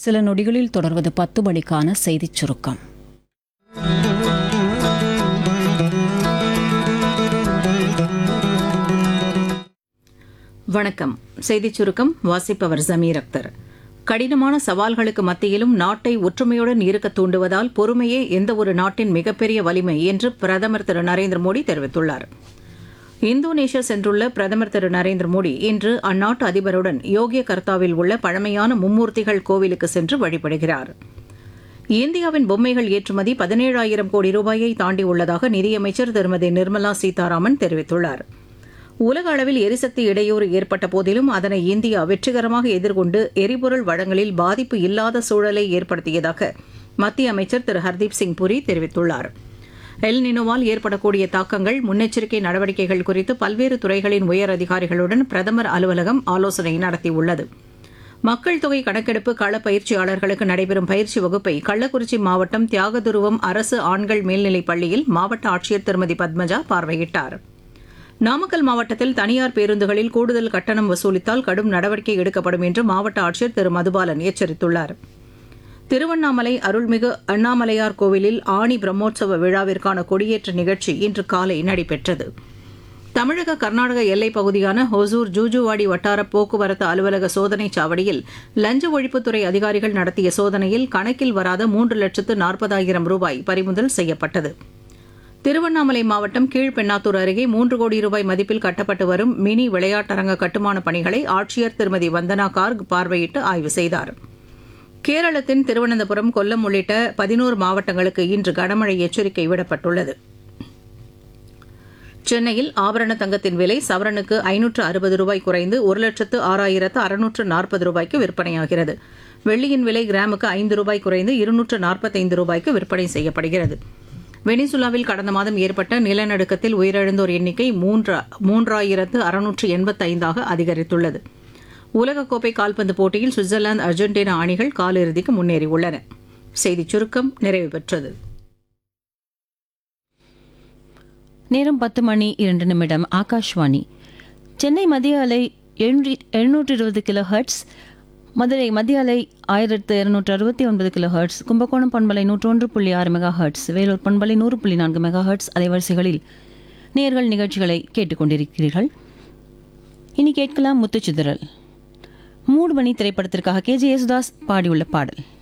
சில நொடிகளில் தொடர்வது பத்து மணிக்கான செய்திச் சுருக்கம் வணக்கம் செய்திச் சுருக்கம் வாசிப்பவர் ஜமீர் அக்தர் கடினமான சவால்களுக்கு மத்தியிலும் நாட்டை ஒற்றுமையுடன் இருக்க தூண்டுவதால் பொறுமையே எந்த ஒரு நாட்டின் மிகப்பெரிய வலிமை என்று பிரதமர் திரு நரேந்திர மோடி தெரிவித்துள்ளார் இந்தோனேஷியா சென்றுள்ள பிரதமர் திரு நரேந்திர மோடி இன்று அந்நாட்டு அதிபருடன் யோகிய கர்த்தாவில் உள்ள பழமையான மும்மூர்த்திகள் கோவிலுக்கு சென்று வழிபடுகிறார் இந்தியாவின் பொம்மைகள் ஏற்றுமதி பதினேழாயிரம் கோடி ரூபாயை தாண்டியுள்ளதாக நிதியமைச்சர் திருமதி நிர்மலா சீதாராமன் தெரிவித்துள்ளார் உலக அளவில் எரிசக்தி இடையூறு ஏற்பட்ட போதிலும் அதனை இந்தியா வெற்றிகரமாக எதிர்கொண்டு எரிபொருள் வழங்கலில் பாதிப்பு இல்லாத சூழலை ஏற்படுத்தியதாக மத்திய அமைச்சர் திரு ஹர்தீப் சிங் புரி தெரிவித்துள்ளார் எல் நினோவால் ஏற்படக்கூடிய தாக்கங்கள் முன்னெச்சரிக்கை நடவடிக்கைகள் குறித்து பல்வேறு துறைகளின் உயர் அதிகாரிகளுடன் பிரதமர் அலுவலகம் ஆலோசனை நடத்தியுள்ளது மக்கள் தொகை கணக்கெடுப்பு கள பயிற்சியாளர்களுக்கு நடைபெறும் பயிற்சி வகுப்பை கள்ளக்குறிச்சி மாவட்டம் தியாகதுருவம் அரசு ஆண்கள் மேல்நிலைப் பள்ளியில் மாவட்ட ஆட்சியர் திருமதி பத்மஜா பார்வையிட்டார் நாமக்கல் மாவட்டத்தில் தனியார் பேருந்துகளில் கூடுதல் கட்டணம் வசூலித்தால் கடும் நடவடிக்கை எடுக்கப்படும் என்று மாவட்ட ஆட்சியர் திரு மதுபாலன் எச்சரித்துள்ளார் திருவண்ணாமலை அருள்மிகு அண்ணாமலையார் கோவிலில் ஆணி பிரம்மோற்சவ விழாவிற்கான கொடியேற்ற நிகழ்ச்சி இன்று காலை நடைபெற்றது தமிழக கர்நாடக எல்லைப் பகுதியான ஹொசூர் ஜூஜுவாடி வட்டார போக்குவரத்து அலுவலக சோதனைச் சாவடியில் லஞ்ச ஒழிப்புத்துறை அதிகாரிகள் நடத்திய சோதனையில் கணக்கில் வராத மூன்று லட்சத்து நாற்பதாயிரம் ரூபாய் பறிமுதல் செய்யப்பட்டது திருவண்ணாமலை மாவட்டம் கீழ்பெண்ணாத்தூர் அருகே மூன்று கோடி ரூபாய் மதிப்பில் கட்டப்பட்டு வரும் மினி விளையாட்டரங்க கட்டுமான பணிகளை ஆட்சியர் திருமதி வந்தனா கார்க் பார்வையிட்டு ஆய்வு செய்தார் கேரளத்தின் திருவனந்தபுரம் கொல்லம் உள்ளிட்ட பதினோரு மாவட்டங்களுக்கு இன்று கனமழை எச்சரிக்கை விடப்பட்டுள்ளது சென்னையில் ஆபரண தங்கத்தின் விலை சவரனுக்கு ஐநூற்று அறுபது ரூபாய் குறைந்து ஒரு லட்சத்து ஆறாயிரத்து அறுநூற்று நாற்பது ரூபாய்க்கு விற்பனையாகிறது வெள்ளியின் விலை கிராமுக்கு ஐந்து ரூபாய் குறைந்து இருநூற்று நாற்பத்தைந்து ரூபாய்க்கு விற்பனை செய்யப்படுகிறது வெனிசுலாவில் கடந்த மாதம் ஏற்பட்ட நிலநடுக்கத்தில் உயிரிழந்தோர் எண்ணிக்கை மூன்றாயிரத்து அறுநூற்று எண்பத்தைந்தாக அதிகரித்துள்ளது உலகக்கோப்பை கால்பந்து போட்டியில் சுவிட்சர்லாந்து அர்ஜென்டினா அணிகள் காலிறுதிக்கு முன்னேறியுள்ளன செய்திச் சுருக்கம் நிறைவு பெற்றது நேரம் பத்து மணி இரண்டு நிமிடம் ஆகாஷ்வாணி சென்னை மத்திய அலை எழுநூற்றி இருபது கிலோ ஹர்ட்ஸ் மதுரை மத்திய அலை ஆயிரத்து இருநூற்று அறுபத்தி ஒன்பது கிலோ ஹர்ட்ஸ் கும்பகோணம் பண்பலை நூற்றொன்று புள்ளி ஆறு மெகா ஹர்ட்ஸ் வேலூர் பண்பலை நூறு புள்ளி நான்கு மெகா ஹர்ட்ஸ் அலைவரிசைகளில் நேர்கள் நிகழ்ச்சிகளை கேட்டுக்கொண்டிருக்கிறீர்கள் இனி கேட்கலாம் முத்துச்சிதறல் மூடு மணி திரைப்படத்திற்காக கே ஜே யேசுதாஸ் பாடியுள்ள பாடல்